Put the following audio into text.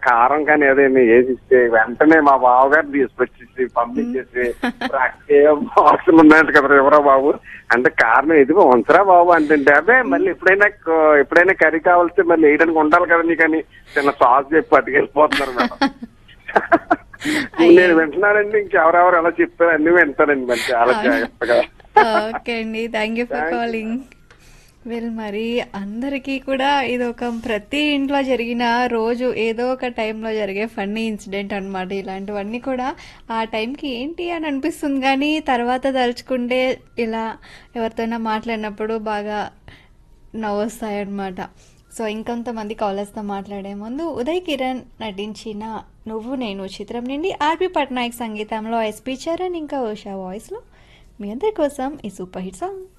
కారం కానీ ఏదైనా వేసిస్తే వెంటనే మా బావగారు తీసుకొచ్చేసి పంపించేసి బాక్సులు ఉన్నాయంట కదా ఎవరో బాబు అంటే కారణం ఇదిగో ఉంచరా బాబు అంటే అదే మళ్ళీ ఎప్పుడైనా క- ఎప్పుడైనా కర్రీ కావాల్సి మళ్ళీ వేయడానికి ఉండాలి కదా నీకని చిన్న సాస్ చెప్పి పట్టుకెళ్ళిపోతున్నారు మేడం నేను వింటున్నానండి ఇంకెవరెవరు ఎలా చెప్తారు అన్ని వింటానండి మరి చాలా జాగ్రత్తగా ఓకే అండి thank you for calling well మరి అందరికీ కూడా ఇది ఒక ప్రతి ఇంట్లో జరిగిన రోజు ఏదో ఒక టైంలో జరిగే ఫన్నీ ఇన్సిడెంట్ అన్నమాట ఇలాంటివన్నీ కూడా ఆ టైంకి ఏంటి అని అనిపిస్తుంది కానీ తర్వాత తలుచుకుంటే ఇలా ఎవరితోనైనా మాట్లాడినప్పుడు బాగా నవ్వొస్తాయన్నమాట సో ఇంకొంతమంది కాలర్స్తో మాట్లాడే ముందు ఉదయ్ కిరణ్ నటించిన నువ్వు నేను చిత్రం నుండి ఆర్పి పట్నాయక్ సంగీతంలో ఎస్పీ చరణ్ ఇంకా ఉషా వాయిస్లో మీ అందరి కోసం ఈ సూపర్ హిట్ సాంగ్